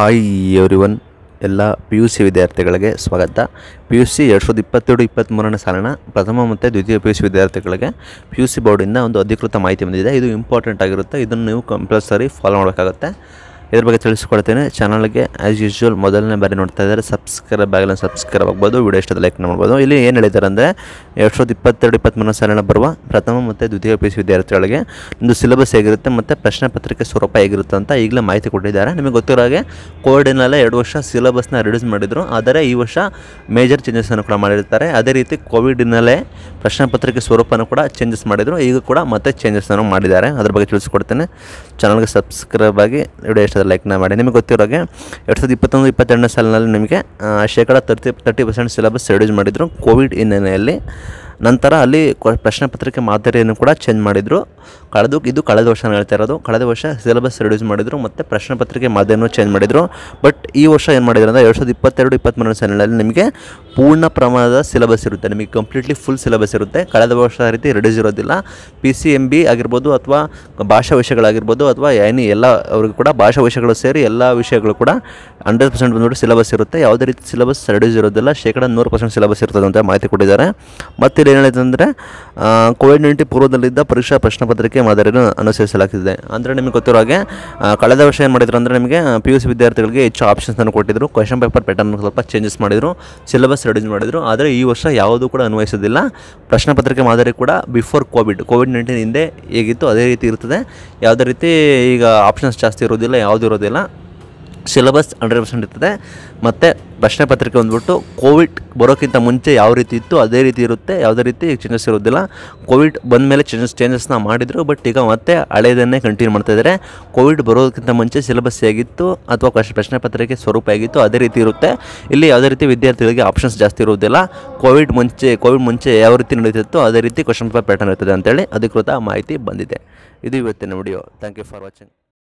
hi everyone ಎಲ್ಲ P U C ವಿದ್ಯಾರ್ಥಿಗಳಿಗೆ ಸ್ವಾಗತ ಪಿ ಯು ಸಿ ಎರಡು ಸಾವಿರದ ಇಪ್ಪತ್ತೆರಡು ಇಪ್ಪತ್ತ್ಮೂರನೇ ಸಾಲಿನ ಪ್ರಥಮ ಮತ್ತು ದ್ವಿತೀಯ ಪಿ ಯು ಸಿ ವಿದ್ಯಾರ್ಥಿಗಳಿಗೆ ಪಿ ಯು ಸಿ ಬೋರ್ಡಿಂದ ಒಂದು ಅಧಿಕೃತ ಮಾಹಿತಿ ಬಂದಿದೆ ಇದು ಇಂಪಾರ್ಟೆಂಟ್ ಆಗಿರುತ್ತೆ ಇದನ್ನು ನೀವು ಕಂಪಲ್ಸರಿ ಫಾಲೋ ಮಾಡಬೇಕಾಗುತ್ತೆ ಇದ್ರ ಬಗ್ಗೆ ತಿಳಿಸ್ಕೊಡ್ತೇನೆ ಚಾನಲ್ಗೆ ಆ್ಯಸ್ ಯೂಶ್ವಲ್ ಮೊದಲನೇ ಬಾರಿ ನೋಡ್ತಾ ಇದ್ದಾರೆ ಸಬ್ಸ್ಕ್ರೈಬ್ ಆಗಲ್ಲ ಸಬ್ಸ್ಕ್ರೈಬ್ ಆಗ್ಬೋದು ವಿಡಿಯೋ ಇಷ್ಟದ ಲೈಕ್ ಮಾಡ್ಬೋದು ಇಲ್ಲಿ ಏನು ಹೇಳಿದ್ದಾರೆ ಅಂದರೆ ಎರಡು ಸಾವಿರದ ಇಪ್ಪತ್ತೆರಡು ಇಪ್ಪತ್ತ್ಮೂರನೇ ಸಾಲಿನ ಬರುವ ಪ್ರಥಮ ಮತ್ತು ದ್ವಿತೀಯ ಪಿ ಯು ಸಿ ವಿದ್ಯಾರ್ಥಿಗಳಿಗೆ ಒಂದು ಸಿಲೆಬಸ್ ಹೇಗಿರುತ್ತೆ ಮತ್ತು ಪ್ರಶ್ನೆ ಪತ್ರಿಕೆ ಸ್ವರೂಪ ಹೇಗಿರುತ್ತೆ ಅಂತ ಈಗಲೇ ಮಾಹಿತಿ ಕೊಟ್ಟಿದ್ದಾರೆ ನಿಮಗೆ ಗೊತ್ತಿರೋ ಹಾಗೆ ಕೋವಿಡಿನಲ್ಲೇ ಎರಡು ವರ್ಷ ಸಿಲೆಬಸ್ನ ರಿಡ್ಯೂಸ್ ಮಾಡಿದರು ಆದರೆ ಈ ವರ್ಷ ಮೇಜರ್ ಚೇಂಜಸನ್ನು ಕೂಡ ಮಾಡಿರ್ತಾರೆ ಅದೇ ರೀತಿ ಕೋವಿಡಿನಲ್ಲೇ ಪ್ರಶ್ನೆ ಪತ್ರಿಕೆ ಸ್ವರೂಪನೂ ಕೂಡ ಚೇಂಜಸ್ ಮಾಡಿದರು ಈಗ ಕೂಡ ಮತ್ತೆ ಚೇಂಜಸ್ಸನ್ನು ಮಾಡಿದ್ದಾರೆ ಅದ್ರ ಬಗ್ಗೆ ತಿಳಿಸ್ಕೊಡ್ತೇನೆ ಚಾನಲ್ಗೆ ಸಬ್ಸ್ಕ್ರೈಬ್ ಆಗಿ ವಿಡಿಯೋ ಇಷ್ಟದ ಲೈಕ್ನ ಮಾಡಿ ನಿಮಗೆ ಗೊತ್ತಿರೋ ಹಾಗೆ ಎರಡು ಸಾವಿರದ ಇಪ್ಪತ್ತೊಂದು ಇಪ್ಪತ್ತೆರಡನೇ ಸಾಲಿನಲ್ಲಿ ನಿಮಗೆ ಆ, ಶೇಕಡ thirty thirty percent syllabus reduce ಮಾಡಿದರು ಕೋವಿಡ್ ಹಿನ್ನೆಲೆಯಲ್ಲಿ ನಂತರ ಅಲ್ಲಿ ಕೊ- ಪ್ರಶ್ನೆ ಪತ್ರಿಕೆ ಮಾದರಿಯನ್ನು ಕೂಡ ಚೇಂಜ್ ಮಾಡಿದರು ಕಳೆದು ಇದು ಕಳೆದ ವರ್ಷ ನಾನು ಹೇಳ್ತಾ ಇರೋದು ಕಳೆದ ವರ್ಷ ಸಿಲೆಬಸ್ ರಿಡ್ಯೂಸ್ ಮಾಡಿದರು ಮತ್ತು ಪ್ರಶ್ನೆ ಪತ್ರಿಕೆ ಮಾದರಿಯನ್ನು ಚೇಂಜ್ ಮಾಡಿದರು ಬಟ್ ಈ ವರ್ಷ ಏನು ಮಾಡಿದ್ರು ಅಂದರೆ ಎರಡು ಸಾವಿರದ ಇಪ್ಪತ್ತೆರಡು ಇಪ್ಪತ್ತ್ಮೂರನೇ ಸಾಲಿನಲ್ಲಿ ನಿಮಗೆ ಪೂರ್ಣ ಪ್ರಮಾಣದ ಸಿಲೆಬಸ್ ಇರುತ್ತೆ ನಿಮಗೆ ಕಂಪ್ಲೀಟ್ಲಿ ಫುಲ್ ಸಿಲೆಬಸ್ ಇರುತ್ತೆ ಕಳೆದ ವರ್ಷ ಆ ರೀತಿ ರಿಡ್ಯೂಸ್ ಇರೋದಿಲ್ಲ ಪಿ ಸಿ ಎಮ್ ಬಿ ಆಗಿರ್ಬೋದು ಅಥವಾ ಭಾಷಾ ವಿಷಯಗಳಾಗಿರ್ಬೋದು ಅಥವಾ ಏನಿ ಎಲ್ಲ ಅವ್ರಿಗೆ ಕೂಡ ಭಾಷಾ ವಿಷಯಗಳು ಸೇರಿ ಎಲ್ಲ ವಿಷಯಗಳು ಕೂಡ ಹಂಡ್ರೆಡ್ ಪರ್ಸೆಂಟ್ ಬಂದ್ಬಿಟ್ಟು ಸಿಲೆಬಸ್ ಇರುತ್ತೆ ಯಾವುದೇ ರೀತಿ ಸಿಲೆಬಸ್ ರಿಡ್ಯೂಸ್ ಇರೋದಿಲ್ಲ ಶೇಕಡ ನೂರು ಪರ್ಸೆಂಟ್ ಸಿಲೆಬಸ್ ಇರ್ತದೆ ಅಂತ ಮಾಹಿತಿ ಕೊಟ್ಟಿದ್ದಾರೆ ಮತ್ತು ಇಲ್ಲಿ ಏನು ಹೇಳಿದೆ ಅಂದರೆ ಕೋವಿಡ್ ನೈನ್ಟೀನ್ ಪೂರ್ವದಲ್ಲಿದ್ದ ಪರೀಕ್ಷಾ ಪ್ರಶ್ನೆ ಪತ್ರಿಕೆ ಮಾದರಿಯನ್ನು ಅನುಸರಿಸಲಾಗ್ತಿದೆ ಅಂದರೆ ನಿಮಗೆ ಗೊತ್ತಿರೋ ಹಾಗೆ ಆ, ಕಳೆದ ವರ್ಷ ಏನು ಮಾಡಿದ್ರು ಅಂದರೆ ನಿಮಗೆ ಪಿ ಯು ಸಿ ವಿದ್ಯಾರ್ಥಿಗಳಿಗೆ ಹೆಚ್ಚು ಆಪ್ಷನ್ಸನ್ನು ಕೊಟ್ಟಿದ್ದರು ಕ್ವೆಶನ್ ಪೇಪರ್ ಪ್ಯಾಟರ್ನ್ ಸ್ವಲ್ಪ ಚೇಂಜಸ್ ಮಾಡಿದರು ಸಿಲೆಬಸ್ ರಿಡ್ಯೂಸ್ ಮಾಡಿದರು ಆದರೆ ಈ ವರ್ಷ ಯಾವುದೂ ಕೂಡ ಅನ್ವಯಿಸೋದಿಲ್ಲ ಪ್ರಶ್ನೆ ಪತ್ರಿಕೆ ಮಾದರಿ ಕೂಡ ಬಿಫೋರ್ ಕೋವಿಡ್ ಕೋವಿಡ್ ನೈನ್ಟೀನ್ ಹಿಂದೆ ಹೇಗಿತ್ತು ಅದೇ ರೀತಿ ಇರ್ತದೆ ಯಾವುದೇ ರೀತಿ ಈಗ ಆಪ್ಷನ್ಸ್ ಜಾಸ್ತಿ ಇರೋದಿಲ್ಲ ಯಾವುದೂ ಇರೋದಿಲ್ಲ ಸಿಲೆಬಸ್ ಹಂಡ್ರೆಡ್ ಪರ್ಸೆಂಟ್ ಇರ್ತದೆ ಮತ್ತು ಪ್ರಶ್ನೆ ಪತ್ರಿಕೆ ಬಂದ್ಬಿಟ್ಟು ಕೋವಿಡ್ ಬರೋಕ್ಕಿಂತ ಮುಂಚೆ ಯಾವ ರೀತಿ ಇತ್ತು ಅದೇ ರೀತಿ ಇರುತ್ತೆ ಯಾವುದೇ ರೀತಿ ಚೇಂಜಸ್ ಇರೋದಿಲ್ಲ ಕೋವಿಡ್ ಬಂದ ಮೇಲೆ ಚೇಂಜಸ್ ಚೇಂಜಸ್ನ ಮಾಡಿದರು ಬಟ್ ಈಗ ಮತ್ತೆ ಹಳೆಯದನ್ನೇ ಕಂಟಿನ್ಯೂ ಮಾಡ್ತಾ ಇದ್ದಾರೆ ಕೋವಿಡ್ ಬರೋದಕ್ಕಿಂತ ಮುಂಚೆ ಸಿಲೆಬಸ್ ಹೇಗಿತ್ತು ಅಥವಾ ಪ್ರಶ್ನೆ ಪ್ರಶ್ನೆ ಪತ್ರಿಕೆ ಸ್ವರೂಪ ಹೇಗಿತ್ತು ಅದೇ ರೀತಿ ಇರುತ್ತೆ ಇಲ್ಲಿ ಯಾವುದೇ ರೀತಿ ವಿದ್ಯಾರ್ಥಿಗಳಿಗೆ ಆಪ್ಷನ್ಸ್ ಜಾಸ್ತಿ ಇರೋದಿಲ್ಲ ಕೋವಿಡ್ ಮುಂಚೆ ಕೋವಿಡ್ ಮುಂಚೆ ಯಾವ ರೀತಿ ನಡೀತಿತ್ತು ಅದೇ ರೀತಿ ಕ್ವಶನ್ ಪೇಪರ್ ಪ್ಯಾಟರ್ನ್ ಇರ್ತದೆ ಅಂತೇಳಿ ಅಧಿಕೃತ ಮಾಹಿತಿ ಬಂದಿದೆ ಇದು ಇವತ್ತಿನ video thank you for watching